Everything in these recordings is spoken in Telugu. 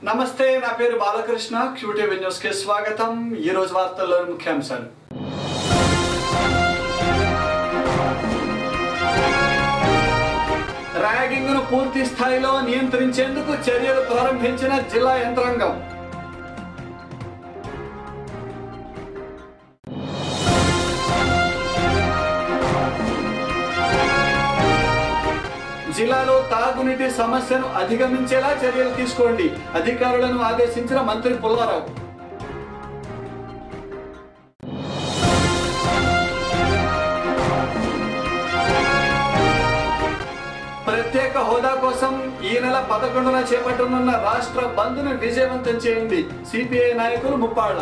నమస్తే నా పేరు బాలకృష్ణ క్యూటీవీ న్యూస్ కి స్వాగతం ఈ రోజు వార్తల్లోని ముఖ్యాంశాలు ర్యాగింగ్ ను పూర్తి స్థాయిలో నియంత్రించేందుకు చర్యలు ప్రారంభించిన జిల్లా యంత్రాంగం జిల్లాలో తాగునీటి సమస్యను అధిగమించేలా చర్యలు తీసుకోండి అధికారులను ఆదేశించిన మంత్రి పుల్లారావు ప్రత్యేక హోదా కోసం ఈ నెల పదకొండున చేపట్టనున్న రాష్ట్ర బంద్ను విజయవంతం చేయండి సిపిఐ నాయకులు ముప్పాళ్ల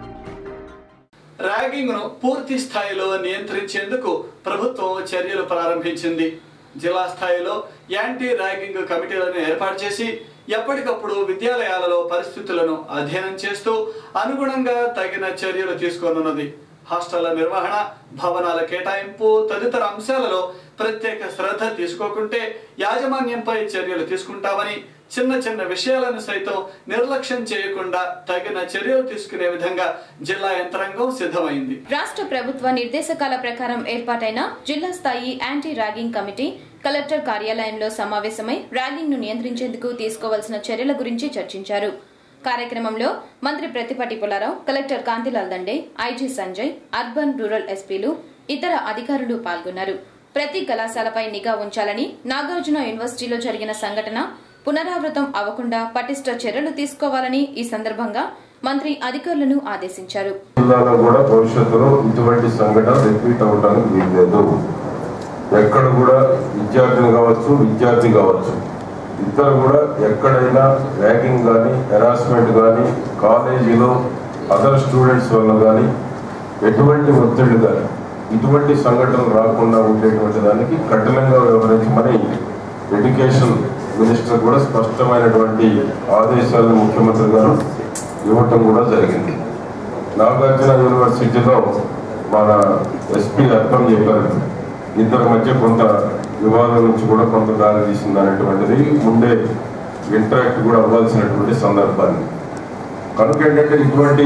ర్యాగింగ్ ను పూర్తి స్థాయిలో నియంత్రించేందుకు ప్రభుత్వం చర్యలు ప్రారంభించింది జిల్లా స్థాయిలో యాంటీ ర్యాగింగ్ కమిటీలను ఏర్పాటు చేసి ఎప్పటికప్పుడు విద్యాలయాలలో పరిస్థితులను అధ్యయనం చేస్తూ అనుగుణంగా తగిన చర్యలు తీసుకోనున్నది హాస్టళ్ల నిర్వహణ భవనాల కేటాయింపు తదితర అంశాలలో ప్రత్యేక శ్రద్ధ తీసుకోకుంటే యాజమాన్యంపై చర్యలు తీసుకుంటామని చిన్న చిన్న విషయాలను సైతం నిర్లక్ష్యం చేయకుండా తగిన చర్యలు తీసుకునే విధంగా జిల్లా యంత్రాంగం సిద్ధమైంది రాష్ట్ర ప్రభుత్వ నిర్దేశకాల ప్రకారం ఏర్పాటైన జిల్లా స్థాయి యాంటీ ర్యాగింగ్ కమిటీ కలెక్టర్ కార్యాలయంలో సమావేశమై ర్యాగింగ్ ను నియంత్రించేందుకు తీసుకోవాల్సిన చర్యల గురించి చర్చించారు కార్యక్రమంలో మంత్రి Prathipati Pullarao collector Kantilal Dande IG Sanjay urban rural ఎస్పీలు ఇతర అధికారులు పాల్గొన్నారు ప్రతి కళాశాలపై నిఘా ఉంచాలని నాగార్జున యూనివర్సిటీలో జరిగిన సంఘటన పునరావృతం అవ్వకుండా పటిష్ట చర్యలు తీసుకోవాలని ఈ సందర్భంగా మంత్రి అధికారులను ఆదేశించారు జిల్లాలో కూడా భవిష్యత్తులో ఇటువంటి సంఘటన రిపీట్ అవ్వడానికి వీల్లేదు ఎక్కడ కూడా విద్యార్థిని కావచ్చు విద్యార్థి కావచ్చు ఇద్దరు కూడా ఎక్కడైనా ర్యాగింగ్ కానీ హెరాస్మెంట్ కానీ కాలేజీలో అదర్ స్టూడెంట్స్ వల్ల కానీ ఎటువంటి ఒత్తిడి కానీ ఇటువంటి సంఘటనలు రాకుండా ఉండేటువంటి దానికి కఠినంగా వ్యవహరించమని ఎడ్యుకేషన్ మినిస్టర్ కూడా స్పష్టమైనటువంటి ఆదేశాలను ముఖ్యమంత్రి గారు ఇవ్వటం కూడా జరిగింది నాగార్జున యూనివర్సిటీలో మన ఎస్పీ అర్థం చెప్పారు ఇద్దరి మధ్య కొంత వివాదం నుంచి కూడా కొంత దారి తీసింది అనేటువంటిది ముందే ఇంటరాక్ట్ కూడా అవ్వాల్సినటువంటి సందర్భాన్ని కనుక ఏంటంటే ఇటువంటి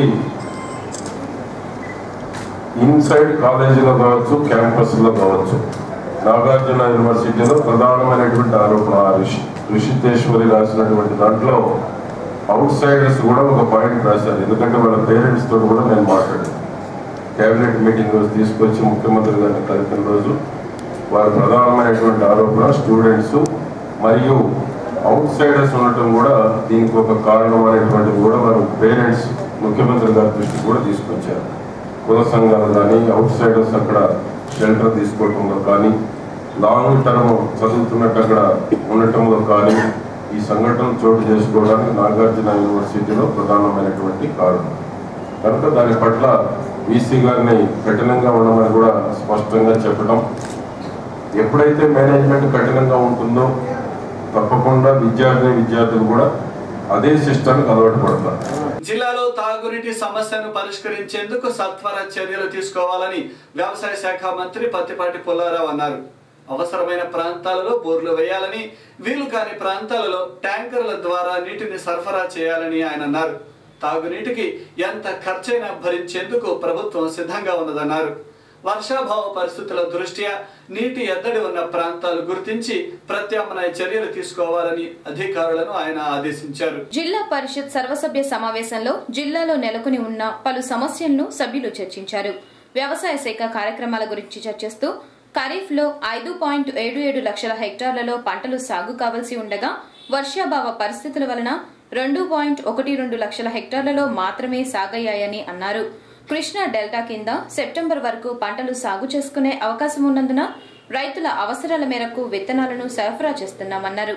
ఇన్సైడ్ కాలేజీలో కావచ్చు క్యాంపస్లో కావచ్చు నాగార్జున యూనివర్సిటీలో ప్రధానమైనటువంటి ఆరోపణ ఆ రిషి ఋషితేశ్వరి రాసినటువంటి దాంట్లో అవుట్ సైడర్స్ కూడా ఒక పాయింట్ రాశారు ఎందుకంటే వాళ్ళ పేరెంట్స్ తోటి కూడా నేను మాట్లాడాను కేబినెట్ మీటింగ్ రోజు తీసుకొచ్చి ముఖ్యమంత్రి గారిని కలిపిన రోజు వారి ప్రధానమైనటువంటి ఆరోపణ స్టూడెంట్స్ మరియు అవుట్ సైడర్స్ ఉండటం కూడా దీనికి ఒక కారణం అనేటువంటిది కూడా వారు పేరెంట్స్ ముఖ్యమంత్రి గారి దృష్టికి కూడా తీసుకొచ్చారు కుల సంఘాలు కానీ అవుట్ సైడర్స్ అక్కడ షెల్టర్ తీసుకోవటంలో కానీ లాంగ్ టర్మ్ చదువుతున్నట్టు అక్కడ ఉండటంలో కానీ ఈ సంఘటన చోటు చేసుకోవడానికి నాగార్జున యూనివర్సిటీలో ప్రధానమైనటువంటి కారణం కనుక దాని పట్ల వీసీ గారిని కఠినంగా ఉండమని కూడా స్పష్టంగా చెప్పడం ఎప్పుడైతే మేనేజ్మెంట్ కఠినంగా ఉంటుందో తప్పకుండా విద్యార్థి విద్యార్థులు కూడా అదే సిస్టానికి అలవాటు పడతారు జిల్లాలో తాగునీటి సమస్యను పరిష్కరించేందుకు సత్వర చర్యలు తీసుకోవాలని వ్యవసాయ శాఖ మంత్రి పత్తిపాటి పుల్లారావు అన్నారు అవసరమైన ప్రాంతాలలో బోర్లు వేయాలని వీలు కాని ప్రాంతాలలో ట్యాంకర్ల ద్వారా నీటిని సరఫరా చేయాలని ఆయన అన్నారు తాగునీటికి ఎంత ఖర్చైనా భరించేందుకు ప్రభుత్వం సిద్ధంగా ఉన్నదన్నారు వర్షాభావ పరిస్థితుల దృష్ట్యా నీటి ఎద్దడి ఉన్న ప్రాంతాలు గుర్తించి ప్రత్యామ్నాయ చర్యలు తీసుకోవాలని అధికారులను ఆయన ఆదేశించారు జిల్లా పరిషత్ సర్వసభ్య సమావేశంలో జిల్లాలో నెలకొని ఉన్న పలు సమస్యలను సభ్యులు చర్చించారు వ్యవసాయ శాఖ కార్యక్రమాల గురించి చర్చిస్తూ ఖరీఫ్ లో ఐదు పాయింట్ ఏడు ఏడు లక్షల హెక్టార్లలో పంటలు సాగు కావలసి ఉండగా వర్షాభావ పరిస్థితుల వలన రెండు పాయింట్ ఒకటి రెండు లక్షల హెక్టార్లలో మాత్రమే సాగయ్యాయని అన్నారు కృష్ణా డెల్టా కింద సెప్టెంబర్ వరకు పంటలు సాగు చేసుకునే అవకాశం ఉన్నందున రైతుల అవసరాల మేరకు విత్తనాలను సరఫరా చేస్తున్నామన్నారు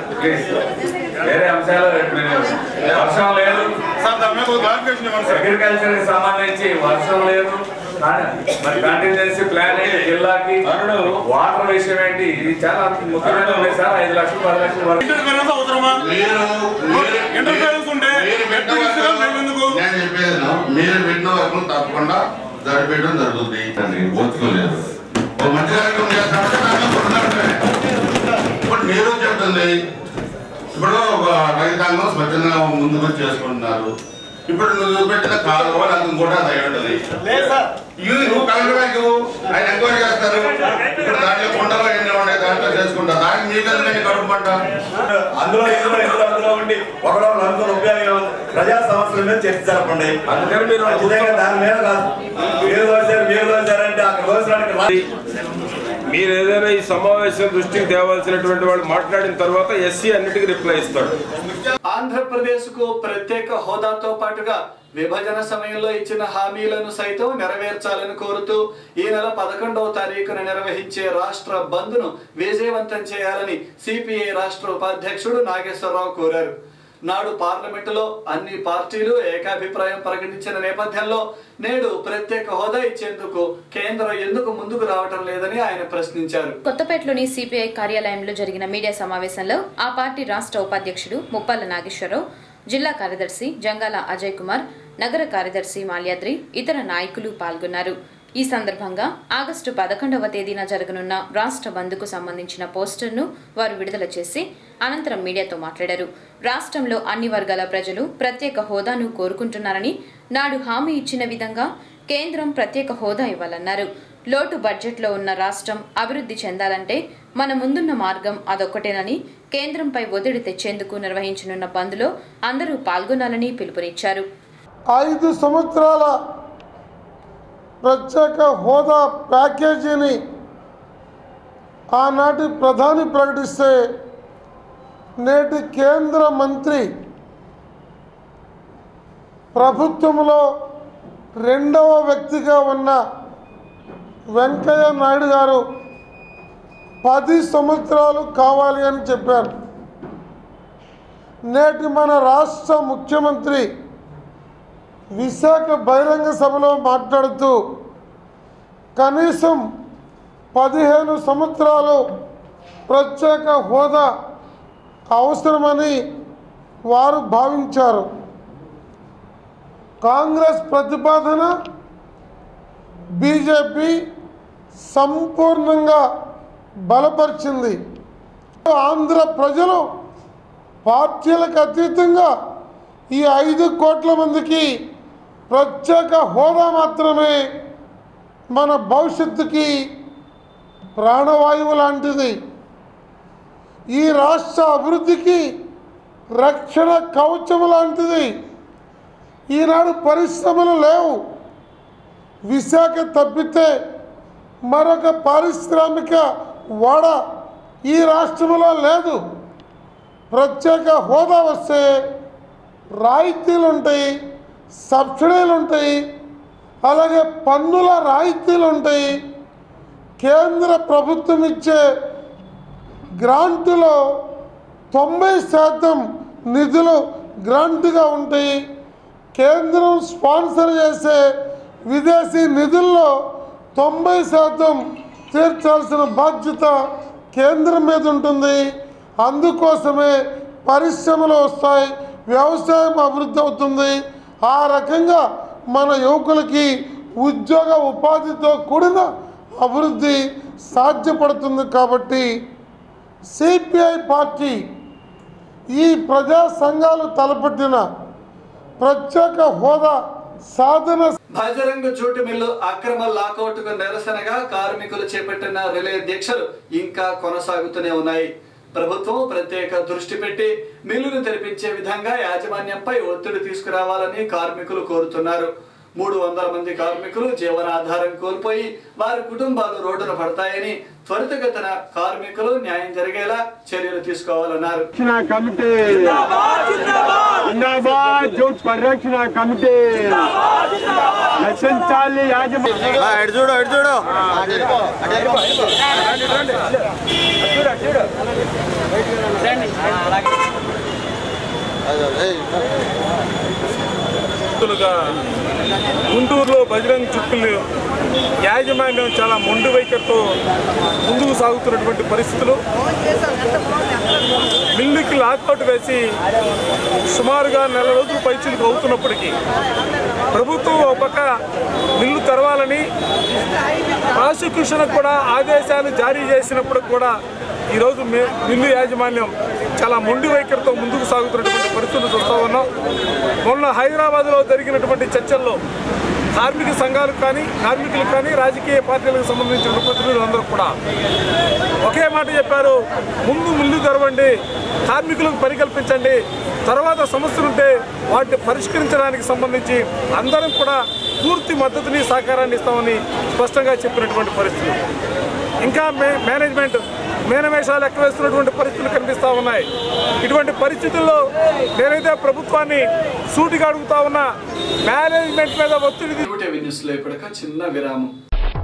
వేరే అంశాలు వర్షం లేదు సార్ దాని మీద ఒక క్లారిఫికేషన్ ఇవ్వండి సార్ అగ్రికల్చర్ కి సంబంధించి వర్షం లేదు మరి కంటిన్యూన్సీ ప్లాన్ ఏంటి జిల్లాకి వాటర్ విషయం ఏంటి ఇది చాలా ముఖ్యమైన ఉంది సార్ ఐదు లక్షలు పది లక్షలు వరకు ఇంటర్ఫీరెన్స్ అవసరమా మీరు మీరు ఇంటర్ఫీరెన్స్ ఉంటే మీరు పెట్టిన ఎప్పుడు ఇస్తారా? మేము ఎందుకు? నేను చెప్పేది విను. మీరు పెట్టిన వరకు తప్పకుండా జరిపేయడం జరుగుతుంది అని ఓర్చుకోలేదు ఒక మంచి కార్యక్రమం చేస్తామంటే దాంట్లో కొట్లాడటమే. ఇప్పుడు మీరు చెప్తుంది ఇప్పుడు ఒక రైతాంగం స్వచ్ఛంగా ముందుకు వచ్చి చేసుకుంటున్నారు ఇప్పుడు నువ్వు పెట్టిన కాలువ నాకు కూడా అది అయి ఉంటది ఇవి నువ్వు కలెక్టర్ గారికి ఇవ్వు. ఆయన ఎంక్వైరీ చేస్తారు ఇప్పుడు దాంట్లో కొండలో ఎన్ని ఉన్నాయి దాంట్లో చేసుకుంటా దానికి మీకు ఎందుకంటే కడుపు పంట అందులో ఇందులో ఇందులో అందులో ఉండి ఒకడో నలుగురు ఉపయోగం ప్రజా సమస్యల మీద చర్చ జరపండి అందుకని మీరు ఖచ్చితంగా దాని మీద కాదు మీరు దోశారు మీరు దోశారంటే అక్కడ దోసడానికి రా- మీరు ఏదైనా ఈ సమావేశం దృష్టికి తేవాల్సినటువంటి వాళ్ళు మాట్లాడిన తర్వాత ఎస్సీ అన్నిటికీ రిప్లై ఇస్తాడు ఆంధ్రప్రదేశ్ కు ప్రత్యేక హోదాతో పాటుగా విభజన సమయంలో ఇచ్చిన హామీలను సైతం నెరవేర్చాలని కోరుతూ ఈ నెల పదకొండవ తారీఖున నిర్వహించే రాష్ట్ర బంద్ ను విజయవంతం చేయాలని సిపిఐ రాష్ట్ర ఉపాధ్యక్షుడు నాగేశ్వరరావు కోరారు నాడు పార్లమెంటులో అన్ని పార్టీలు ఏకాభిప్రాయం ప్రకటించిన నేపథ్యంలో నేడు ప్రత్యేక హోదా ఇచ్చేందుకు కేంద్రం ఎందుకు ముందుకు రావటం లేదని ఆయన ప్రశ్నించారు కొత్తపేటలోని సిపిఐ కార్యాలయంలో జరిగిన మీడియా సమావేశంలో ఆ పార్టీ రాష్ట్ర ఉపాధ్యక్షుడు ముప్పాల నాగేశ్వరరావు జిల్లా కార్యదర్శి జంగాల అజయ్ కుమార్ నగర కార్యదర్శి మాల్యాద్రి ఇతర నాయకులు పాల్గొన్నారు ఈ సందర్భంగా ఆగస్టు పదకొండవ తేదీన జరగనున్న రాష్ట్ర బంద్కు సంబంధించిన పోస్టర్ను వారు విడుదల చేసి అనంతరం మీడియాతో మాట్లాడారు రాష్ట్రంలో అన్ని వర్గాల ప్రజలు ప్రత్యేక హోదాను కోరుకుంటున్నారని నాడు హామీ ఇచ్చిన విధంగా కేంద్రం ప్రత్యేక హోదా ఇవ్వాలన్నారు లోటు బడ్జెట్లో ఉన్న రాష్ట్రం అభివృద్ధి చెందాలంటే మన ముందున్న మార్గం అదొక్కటేనని కేంద్రంపై ఒత్తిడి తెచ్చేందుకు నిర్వహించనున్న బంద్లో అందరూ పాల్గొనాలని పిలుపునిచ్చారు ఐదు సంవత్సరాల ప్రత్యేక హోదా ప్యాకేజీని ఆనాటి ప్రధాని ప్రకటిస్తే నేటి కేంద్ర మంత్రి ప్రభుత్వంలో రెండవ వ్యక్తిగా ఉన్న వెంకయ్య నాయుడు గారు పది సంవత్సరాలు కావాలి అని చెప్పారు నేటి మన రాష్ట్ర ముఖ్యమంత్రి విశాఖ బహిరంగ సభలో మాట్లాడుతూ కనీసం పదిహేను సంవత్సరాలు ప్రత్యేక హోదా అవసరమని వారు భావించారు కాంగ్రెస్ ప్రతిపాదన బీజేపీ సంపూర్ణంగా బలపరిచింది ఆంధ్ర ప్రజలు పార్టీలకు అతీతంగా ఈ ఐదు కోట్ల మందికి ప్రత్యేక హోదా మాత్రమే మన భవిష్యత్తుకి ప్రాణవాయువు లాంటిది ఈ రాష్ట్ర అభివృద్ధికి రక్షణ కవచం లాంటిది ఈనాడు పరిశ్రమలు లేవు విశాఖ తప్పితే మరొక పారిశ్రామిక వాడ ఈ రాష్ట్రంలో లేదు ప్రత్యేక హోదా వస్తే రాయితీలు ఉంటాయి సబ్సిడీలు ఉంటాయి అలాగే పన్నుల రాయితీలు ఉంటాయి కేంద్ర ప్రభుత్వం ఇచ్చే గ్రాంటులో తొంభై శాతం నిధులు గ్రాంట్గా ఉంటాయి కేంద్రం స్పాన్సర్ చేసే విదేశీ నిధుల్లో తొంభై శాతం తీర్చాల్సిన బాధ్యత కేంద్రం మీద ఉంటుంది అందుకోసమే పరిశ్రమలు వస్తాయి వ్యవసాయం అభివృద్ధి అవుతుంది ఆ రకంగా మన యువకులకి ఉద్యోగ ఉపాధితో కూడిన అభివృద్ధి సాధ్యపడుతుంది కాబట్టి సిపిఐ పార్టీ ఈ ప్రజా సంఘాలు తలపెట్టిన ప్రత్యేక హోదా సాధన భజరంగ జూటు మిల్లు అక్రమ లాకౌట్ కు నిరసనగా కార్మికులు చేపట్టిన రిలే దీక్షలు ఇంకా కొనసాగుతూనే ఉన్నాయి ప్రభుత్వం ప్రత్యేక దృష్టి పెట్టి మిల్లును తెరిపించే విధంగా యాజమాన్యంపై ఒత్తిడి తీసుకురావాలని కార్మికులు కోరుతున్నారు మూడు వందల మంది కార్మికులు జీవనాధారం కోల్పోయి వారి కుటుంబాలు రోడ్డున పడతాయని త్వరితగతిన కార్మికులు న్యాయం జరిగేలా చర్యలు తీసుకోవాలన్నారు పరిరక్షణ కమిటీ జిందాబాద్ జూట్ పరిరక్షణ కమిటీ నశించాలి యాజమాన్యం చూడు అటు చూడు గా గుంటూరులో బజరంగ్ చుట్టులు యాజమాన్యం చాలా మొండి వైఖరితో ముందుకు సాగుతున్నటువంటి పరిస్థితులు మిల్లుకి లాకౌట్ వేసి సుమారుగా నెల రోజులు పైచులకు అవుతున్నప్పటికీ ప్రభుత్వం ఒక పక్క మిల్లు తెరవాలని ప్రాసిక్యూషన్ కూడా ఆదేశాలు జారీ చేసినప్పుడు కూడా ఈరోజు మే మిల్లు యాజమాన్యం చాలా మొండి వైఖరితో ముందుకు సాగుతున్నటువంటి పరిస్థితులు చూస్తూ ఉన్నాం మొన్న హైదరాబాద్లో జరిగినటువంటి చర్చల్లో కార్మిక సంఘాలకు కానీ కార్మికులకు కానీ రాజకీయ పార్టీలకు సంబంధించిన ప్రతినిధులందరూ కూడా ఒకే మాట చెప్పారు ముందు ముందు తెరవండి కార్మికులకు పని కల్పించండి తర్వాత సమస్యలు ఉంటే వాటిని పరిష్కరించడానికి సంబంధించి అందరం కూడా పూర్తి మద్దతుని సహకారాన్ని ఇస్తామని స్పష్టంగా చెప్పినటువంటి పరిస్థితి ఇంకా మే మేనేజ్మెంట్ మేనమేషాలు ఎక్కడ వేస్తున్నటువంటి పరిస్థితులు కనిపిస్తూ ఉన్నాయి ఇటువంటి పరిస్థితుల్లో నేనైతే ప్రభుత్వాన్ని సూటిగా అడుగుతా ఉన్నా మేనేజ్మెంట్ మీద ఒత్తిడి న్యూస్ లో ఇప్పుడు ఒక చిన్న విరామం